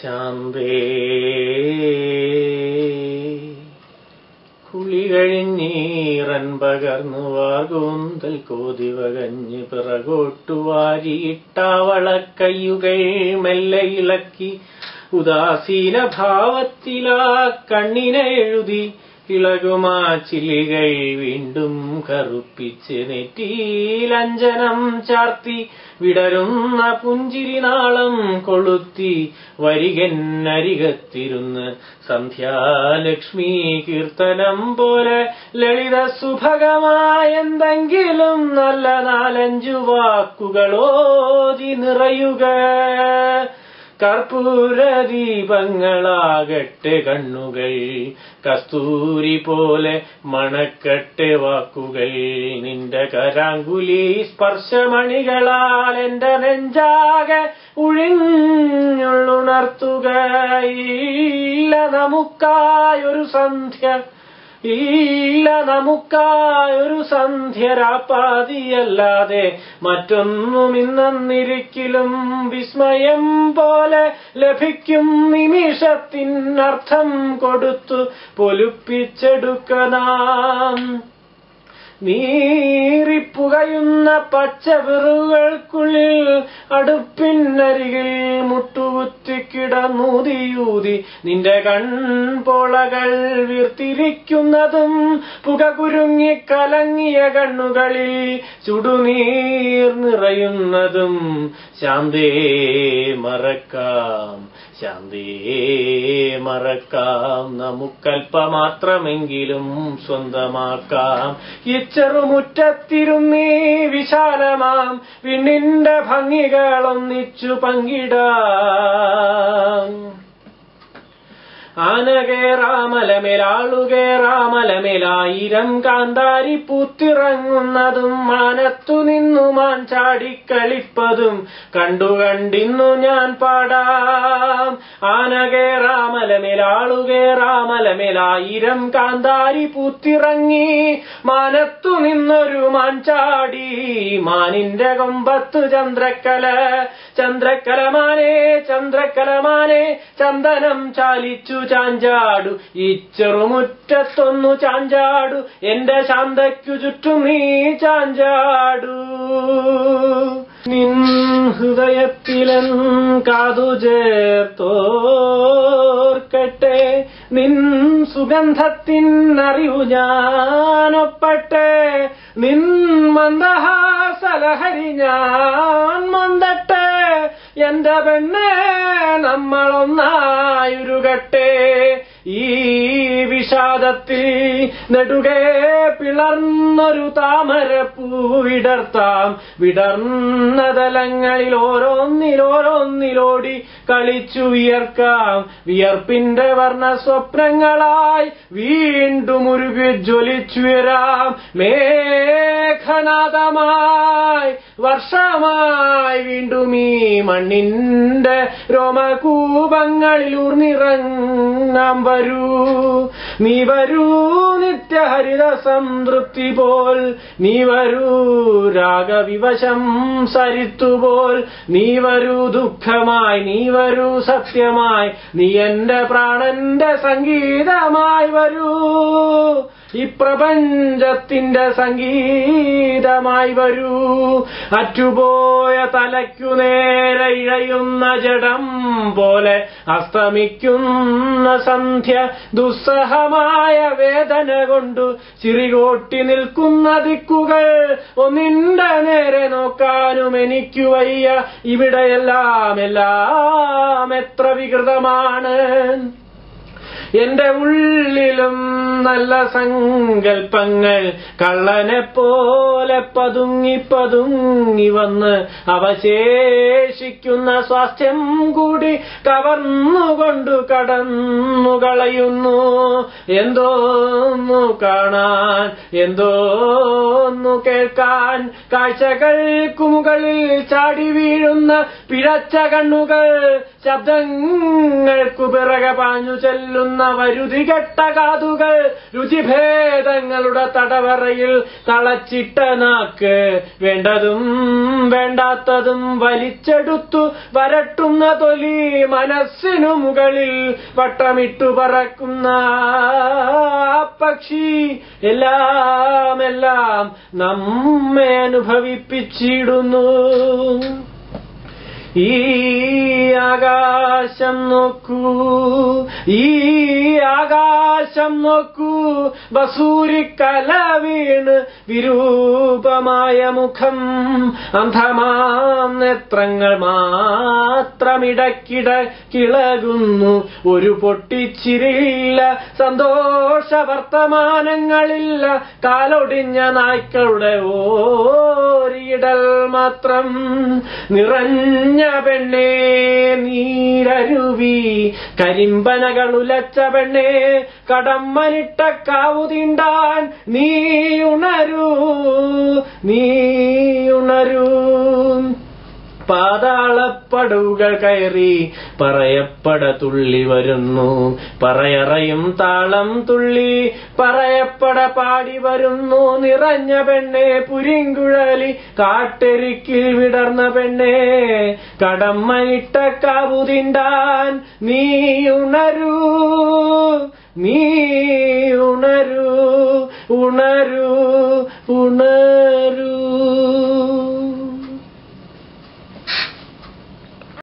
ശാന്തേ കുളി കഴിഞ്ഞീറൻ പകർന്നു വാർകൂന്തൽ കോതി വകഞ്ഞ് പിറകോട്ടു വാരിയിട്ടാവളക്കയ്യുകൾ മെല്ലെ ഇളക്കി ഉദാസീന ഭാവത്തിലാ കണ്ണിനെ എഴുതി ഇളകുമാ ചില്ലികൾ വീണ്ടും കറുപ്പിച്ച് നെറ്റിയിലഞ്ജനം ചാർത്തി വിടരുന്ന പുഞ്ചിരിനാളം കൊളുത്തി വരികന്നരികത്തിരുന്ന് സന്ധ്യാലക്ഷ്മി കീർത്തനം പോലെ ലളിത സുഭഗമായ എന്തെങ്കിലും നല്ല നാലഞ്ചു വാക്കുകളോതി നിറയുക കർപ്പൂരദീപങ്ങളാകട്ടെ കണ്ണുകൾ കസ്തൂരി പോലെ മണക്കട്ടെ വാക്കുകൾ നിന്റെ കരാങ്കുലി സ്പർശമണികളാൽ എന്റെ നെഞ്ചാകെ ഉഴിഞ്ഞുള്ളുണർത്തുകയില്ല നമുക്കായൊരു സന്ധ്യ ഇല്ല നമുക്കായൊരു സന്ധ്യരാപ്പാതിയല്ലാതെ മറ്റൊന്നും ഇന്നിരിക്കലും വിസ്മയം പോലെ ലഭിക്കും നിമിഷത്തിനർത്ഥം കൊടുത്തു പൊലുപ്പിച്ചെടുക്കനാം നീറിപ്പുകയുന്ന പച്ചവിറുകൾക്കുള്ളിൽ അടുപ്പിനരികിൽ മുട്ടുകുത്തിക്കിടന്നൂതിയൂതി നിന്റെ കൺപോളകൾ വീർത്തിരിക്കുന്നതും പുക കുരുങ്ങി കലങ്ങിയ കണ്ണുകളിൽ ചുടുനീർ നിറയുന്നതും ശാന്തേ മറക്കാം ശാന്തേ മറക്കാം നമുക്കല്പമാത്രമെങ്കിലും സ്വന്തമാക്കാം ഇച്ചെറുമുറ്റത്തിരുന്നീ വിശാലമാം വിണ്ണിന്റെ ഭംഗികളൊന്നിച്ചു പങ്കിടാം ആനകേറാമലമേലാളുകേറാമലമേലായിരം കാന്താരി പൂത്തിറങ്ങുന്നതും മാനത്തു നിന്നു മാൻ ചാടിക്കളിപ്പതും കണ്ടു കണ്ടിന്നു ഞാൻ പാടാം ആനകേറാമലമേലാളുകേറാമലമേലായിരം കാന്താരി പൂത്തിറങ്ങി മാനത്തു നിന്നൊരു മാൻ ചാടി മാനിന്റെ കൊമ്പത്ത് ചന്ദ്രക്കല ചന്ദ്രക്കലമാനെ ചന്ദ്രക്കലമാനെ ചന്ദനം ചാലിച്ചു ചാഞ്ചാടു ഈ ചെറുമുറ്റത്തൊന്നു ചാഞ്ചാടു എന്റെ ശാന്തയ്ക്കു ചുറ്റും നീ ചാഞ്ചാടു നിൻ ഹൃദയത്തിലൻ കാതു ചേർത്തോർക്കട്ടെ നിൻ സുഗന്ധത്തിനറിവു ഞാനൊപ്പട്ടെ നിൻ മന്ദഹാസലഹരി ഞാൻ മന്ദട്ടെ എന്റെ പെണ്ണെ നമ്മളൊന്നായുരുകട്ടെ ഈ വിഷാദത്തിൽ നെടുകെ പിളർന്നൊരു താമരപ്പൂ വിടർത്താം വിടർന്ന തലങ്ങളിൽ ഓരോന്നിലോരോന്നിലോടി കളിച്ചു വിയർക്കാം വിയർപ്പിന്റെ വർണ്ണ സ്വപ്നങ്ങളായി വീണ്ടും ഉരുകി ജ്വലിച്ചുയരാം മേഘനാഥമായി വർഷമായി വീണ്ടും ഈ മണ്ണിന്റെ രോമകൂപങ്ങളിൽ ഊർന്നിറങ്ങാം വരൂ നീ വരൂ നിത്യഹരിത സംതൃപ്തി പോൽ നീ വരൂ രാഗവിവശം സരിത്തുപോൽ നീ വരൂ ദുഃഖമായി നീ വരൂ സത്യമായി നീ എന്റെ പ്രാണന്റെ സംഗീതമായി വരൂ ഈ പ്രപഞ്ചത്തിന്റെ സംഗീതമായി വരൂ അറ്റുപോയ തലയ്ക്കു നേരെ ഇഴയുന്ന ജഡം പോലെ അസ്തമിക്കുന്ന സന്ധ്യ ദുസ്സഹമായ വേദന കൊണ്ടു ചിറികോട്ടി നിൽക്കുന്ന ദിക്കുകൾ ഒന്നിന്റെ നേരെ നോക്കാനും എനിക്കു വയ്യ ഇവിടെയെല്ലാം എല്ലാം എത്ര വികൃതമാണ് എന്റെ ഉള്ളിലും നല്ല സങ്കൽപ്പങ്ങൾ കള്ളനെ പോലെ പതുങ്ങി പതുങ്ങി വന്ന് അവശേഷിക്കുന്ന സ്വാസ്ഥ്യം കൂടി കവർന്നുകൊണ്ടു കടന്നു കളയുന്നു എന്തോന്നു കാണാൻ എന്തോന്നു കേൾക്കാൻ കാഴ്ചകൾക്കു മുകളിൽ ചാടി വീഴുന്ന പിഴച്ച കണ്ണുകൾ ശബ്ദങ്ങൾക്കു പിറകെ പാഞ്ഞു ചെല്ലുന്ന വരുതി കെട്ട കാതുകൾ രുചിഭേദങ്ങളുടെ തടവറയിൽ തളച്ചിട്ട നാക്ക് വേണ്ടതും വേണ്ടാത്തതും വലിച്ചെടുത്തു വരട്ടുന്ന തൊലി മനസ്സിനു മുകളിൽ വട്ടമിട്ടു പറക്കുന്ന ആ പക്ഷി എല്ലാം എല്ലാം നമ്മെ അനുഭവിപ്പിച്ചിടുന്നു ഈ ആകാശം നോക്കൂ ഈ ആകാശം നോക്കൂ ബസൂരിക്കല വീണ് വിരൂപമായ മുഖം അന്ധമാം നേത്രങ്ങൾ മാത്രമിടക്കിട കിളകുന്നു ഒരു പൊട്ടിച്ചിരില്ല സന്തോഷ വർത്തമാനങ്ങളില്ല കാലൊടിഞ്ഞ നായ്ക്കളുടെ ഓരിയിടൽ മാത്രം നിറഞ്ഞ പെണ്ണേ നീരരുവി കരിമ്പനകൾ ഉലച്ച പെണ്ണേ കടമ്മനിട്ട കാവു തീണ്ടാൻ നീ ഉണരൂ നീ ഉണരൂ പാതാളപ്പടവുകൾ കയറി പറയപ്പട തുള്ളി വരുന്നു പറയറയും താളം തുള്ളി പറയപ്പട പാടി വരുന്നു നിറഞ്ഞ പെണ്ണെ പുരിങ്കുഴലി കാട്ടെരിക്കിൽ വിടർന്ന പെണ്ണെ കടമ്മനിട്ട കാവുതിണ്ടാൻ നീ ഉണരൂ നീ ഉണരൂ ഉണരൂ ഉണരൂ